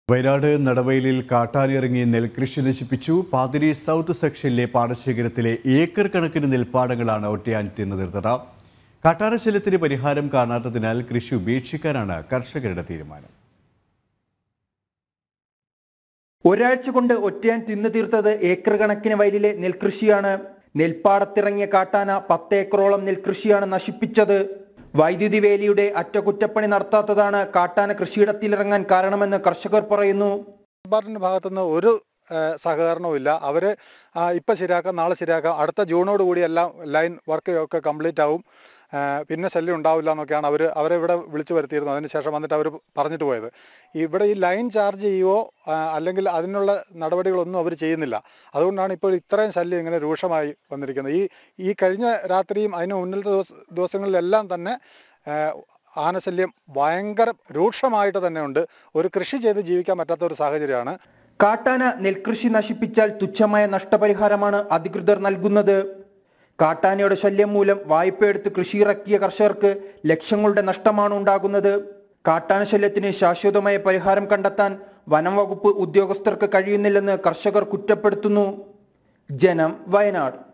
വയനാട് നടവയലിൽ കാട്ടാനിറങ്ങി നെൽകൃഷി നശിപ്പിച്ചു പാതിരി സൗത്ത് സെക്ഷനിലെ പാടശേഖരത്തിലെ ഏക്കർ കണക്കിന് നെൽപ്പാടങ്ങളാണ് ഒറ്റയാൻ തിന്നു തീർത്തത് കാട്ടാനശല്യത്തിന് പരിഹാരം കാണാത്തതിനാൽ കൃഷി ഉപേക്ഷിക്കാനാണ് കർഷകരുടെ തീരുമാനം ഒരാഴ്ച കൊണ്ട് ഒറ്റയാൻ തിന്നു തീർത്തത് ഏക്കർ കണക്കിന് വയലിലെ നെൽകൃഷിയാണ് നെൽപ്പാടത്തിറങ്ങിയ കാട്ടാന പത്ത് ഏക്കറോളം നെൽകൃഷിയാണ് നശിപ്പിച്ചത് വൈദ്യുതി വേലിയുടെ അറ്റകുറ്റപ്പണി നടത്താത്തതാണ് കാട്ടാന കൃഷിയിടത്തിലിറങ്ങാൻ കാരണമെന്ന് കർഷകർ പറയുന്നു സർക്കാരിൻ്റെ ഭാഗത്തുനിന്ന് ഒരു ഏഹ്, സഹകരണവും ഇല്ല അവർ ഇപ്പം ശരിയാക്കാം നാളെ ശരിയാക്കാം അടുത്ത ജൂണോട് കൂടി എല്ലാം ലൈൻ വർക്ക് ഒക്കെ കംപ്ലീറ്റ് ആവും ഏഹ്, പിന്നെ ശല്യം ഉണ്ടാവില്ല എന്നൊക്കെയാണ് അവർ അവരെ ഇവിടെ വിളിച്ചു വരുത്തിയിരുന്നത് അതിനുശേഷം വന്നിട്ട് അവർ പറഞ്ഞിട്ട് പോയത് ഇവിടെ ഈ ലൈൻ ചാർജ് ചെയ്യുവോ ആ, അല്ലെങ്കിൽ അതിനുള്ള നടപടികളൊന്നും അവർ ചെയ്യുന്നില്ല അതുകൊണ്ടാണ് ഇപ്പോൾ ഇത്രയും ശല്യം ഇങ്ങനെ രൂക്ഷമായി വന്നിരിക്കുന്നത് ഈ ഈ കഴിഞ്ഞ രാത്രിയും അതിന് മുന്നിലത്തെ ദിവസ ദിവസങ്ങളിലെല്ലാം തന്നെ ഏഹ്, ആനശല്യം ഭയങ്കര രൂക്ഷമായിട്ട് തന്നെ ഉണ്ട് ഒരു കൃഷി ചെയ്ത് ജീവിക്കാൻ പറ്റാത്ത ഒരു സാഹചര്യമാണ് കാട്ടാന നെൽകൃഷി നശിപ്പിച്ചാൽ തുച്ഛമായ നഷ്ടപരിഹാരമാണ് അധികൃതർ നൽകുന്നത് കാട്ടാനയുടെ ശല്യം മൂലം വായ്പയെടുത്ത് കൃഷിയിറക്കിയ കർഷകർക്ക് ലക്ഷങ്ങളുടെ നഷ്ടമാണ് ഉണ്ടാകുന്നത് കാട്ടാന ശല്യത്തിന് ശാശ്വതമായ പരിഹാരം കണ്ടെത്താൻ വനം വകുപ്പ് ഉദ്യോഗസ്ഥർക്ക് കഴിയുന്നില്ലെന്ന് കർഷകർ കുറ്റപ്പെടുത്തുന്നു ജനം വയനാട്